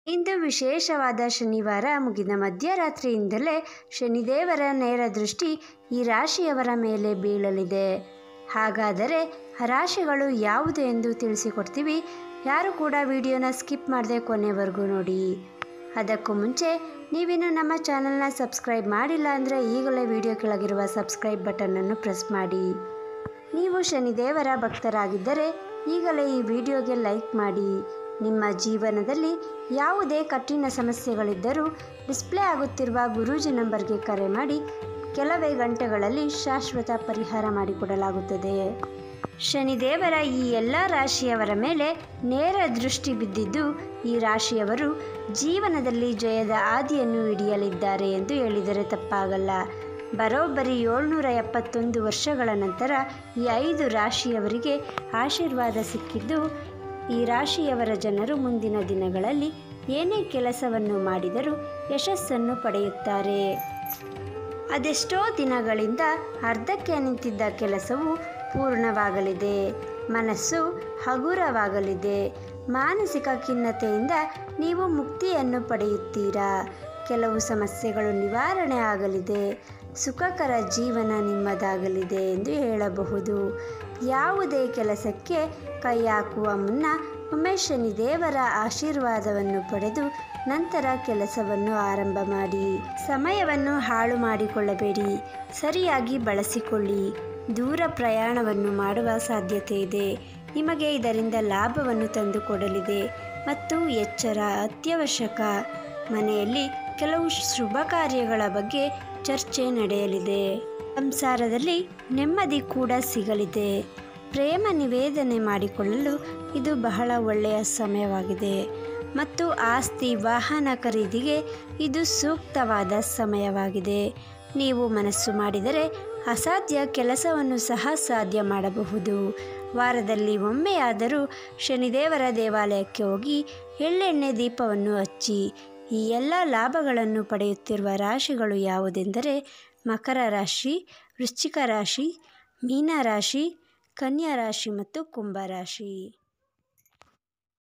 ಇಂದು ವಿಶೇಷವಾದ ಶನಿವಾರ ಮುಗಿದ ಮಧ್ಯರಾತ್ರಿಯಿಂದಲೇ ಶನಿದೇವರ ನೇರ ದೃಷ್ಟಿ ಈ ರಾಶಿಯವರ ಮೇಲೆ ಬೀಳಲಿದೆ ಹಾಗಾದರೆ ಆ ರಾಶಿಗಳು ಯಾವುದು ಎಂದು ತಿಳಿಸಿಕೊಡ್ತೀವಿ ಯಾರು ಕೂಡ ವಿಡಿಯೋನ ಸ್ಕಿಪ್ ಮಾಡದೆ ಕೊನೆವರೆಗೂ ನೋಡಿ ಅದಕ್ಕೂ ಮುಂಚೆ ನೀವಿನ್ನು ನಮ್ಮ ಚಾನಲ್ನ ಸಬ್ಸ್ಕ್ರೈಬ್ ಮಾಡಿಲ್ಲ ಅಂದರೆ ಈಗಲೇ ವಿಡಿಯೋ ಕೆಳಗಿರುವ ಸಬ್ಸ್ಕ್ರೈಬ್ ಬಟನನ್ನು ಪ್ರೆಸ್ ಮಾಡಿ ನೀವು ಶನಿದೇವರ ಭಕ್ತರಾಗಿದ್ದರೆ ಈಗಲೇ ಈ ವಿಡಿಯೋಗೆ ಲೈಕ್ ಮಾಡಿ ನಿಮ್ಮ ಜೀವನದಲ್ಲಿ ಯಾವುದೇ ಕಠಿಣ ಸಮಸ್ಯೆಗಳಿದ್ದರೂ ಡಿಸ್ಪ್ಲೇ ಆಗುತ್ತಿರುವ ಗುರೂಜಿ ನಂಬರ್ಗೆ ಕರೆ ಮಾಡಿ ಕೆಲವೇ ಗಂಟೆಗಳಲ್ಲಿ ಶಾಶ್ವತ ಪರಿಹಾರ ಮಾಡಿಕೊಡಲಾಗುತ್ತದೆ ಶನಿದೇವರ ಈ ಎಲ್ಲ ರಾಶಿಯವರ ಮೇಲೆ ನೇರ ದೃಷ್ಟಿ ಬಿದ್ದಿದ್ದು ಈ ರಾಶಿಯವರು ಜೀವನದಲ್ಲಿ ಜಯದ ಆದಿಯನ್ನು ಹಿಡಿಯಲಿದ್ದಾರೆ ಎಂದು ಹೇಳಿದರೆ ತಪ್ಪಾಗಲ್ಲ ಬರೋಬ್ಬರಿ ಏಳ್ನೂರ ಎಪ್ಪತ್ತೊಂದು ವರ್ಷಗಳ ನಂತರ ಈ ಐದು ರಾಶಿಯವರಿಗೆ ಆಶೀರ್ವಾದ ಸಿಕ್ಕಿದ್ದು ಈ ರಾಶಿಯವರ ಜನರು ಮುಂದಿನ ದಿನಗಳಲ್ಲಿ ಏನೇ ಕೆಲಸವನ್ನು ಮಾಡಿದರೂ ಯಶಸ್ಸನ್ನು ಪಡೆಯುತ್ತಾರೆ ಅದೆಷ್ಟೋ ದಿನಗಳಿಂದ ಅರ್ಧಕ್ಕೆ ನಿಂತಿದ್ದ ಕೆಲಸವು ಪೂರ್ಣವಾಗಲಿದೆ ಮನಸ್ಸು ಹಗುರವಾಗಲಿದೆ ಮಾನಸಿಕ ಖಿನ್ನತೆಯಿಂದ ನೀವು ಮುಕ್ತಿಯನ್ನು ಪಡೆಯುತ್ತೀರಾ ಕೆಲವು ಸಮಸ್ಯೆಗಳು ನಿವಾರಣೆ ಆಗಲಿದೆ ಸುಖಕರ ಜೀವನ ನಿಮ್ಮದಾಗಲಿದೆ ಎಂದು ಹೇಳಬಹುದು ಯಾವುದೇ ಕೆಲಸಕ್ಕೆ ಕೈ ಹಾಕುವ ಮುನ್ನ ಒಮ್ಮೆ ಶನಿದೇವರ ಆಶೀರ್ವಾದವನ್ನು ಪಡೆದು ನಂತರ ಕೆಲಸವನ್ನು ಆರಂಭ ಮಾಡಿ ಸಮಯವನ್ನು ಹಾಳು ಮಾಡಿಕೊಳ್ಳಬೇಡಿ ಸರಿಯಾಗಿ ಬಳಸಿಕೊಳ್ಳಿ ದೂರ ಪ್ರಯಾಣವನ್ನು ಮಾಡುವ ಸಾಧ್ಯತೆ ಇದೆ ನಿಮಗೆ ಇದರಿಂದ ಲಾಭವನ್ನು ತಂದುಕೊಡಲಿದೆ ಮತ್ತು ಎಚ್ಚರ ಅತ್ಯವಶ್ಯಕ ಮನೆಯಲ್ಲಿ ಕೆಲವು ಶುಭ ಕಾರ್ಯಗಳ ಬಗ್ಗೆ ಚರ್ಚೆ ನಡೆಯಲಿದೆ ಸಂಸಾರದಲ್ಲಿ ನೆಮ್ಮದಿ ಕೂಡ ಸಿಗಲಿದೆ ಪ್ರೇಮ ನಿವೇದನೆ ಮಾಡಿಕೊಳ್ಳಲು ಇದು ಬಹಳ ಒಳ್ಳೆಯ ಸಮಯವಾಗಿದೆ ಮತ್ತು ಆಸ್ತಿ ವಾಹನ ಖರೀದಿಗೆ ಇದು ಸೂಕ್ತವಾದ ಸಮಯವಾಗಿದೆ ನೀವು ಮನಸ್ಸು ಮಾಡಿದರೆ ಅಸಾಧ್ಯ ಕೆಲಸವನ್ನು ಸಹ ಸಾಧ್ಯ ಮಾಡಬಹುದು ವಾರದಲ್ಲಿ ಒಮ್ಮೆಯಾದರೂ ಶನಿದೇವರ ದೇವಾಲಯಕ್ಕೆ ಹೋಗಿ ಎಳ್ಳೆಣ್ಣೆ ದೀಪವನ್ನು ಹಚ್ಚಿ ಈ ಎಲ್ಲ ಲಾಭಗಳನ್ನು ಪಡೆಯುತ್ತಿರುವ ರಾಶಿಗಳು ಯಾವುದೆಂದರೆ ಮಕರ ರಾಶಿ ವೃಶ್ಚಿಕ ರಾಶಿ ಮೀನ ರಾಶಿ ಕನ್ಯಾ ರಾಶಿ ಮತ್ತು ಕುಂಭ ರಾಶಿ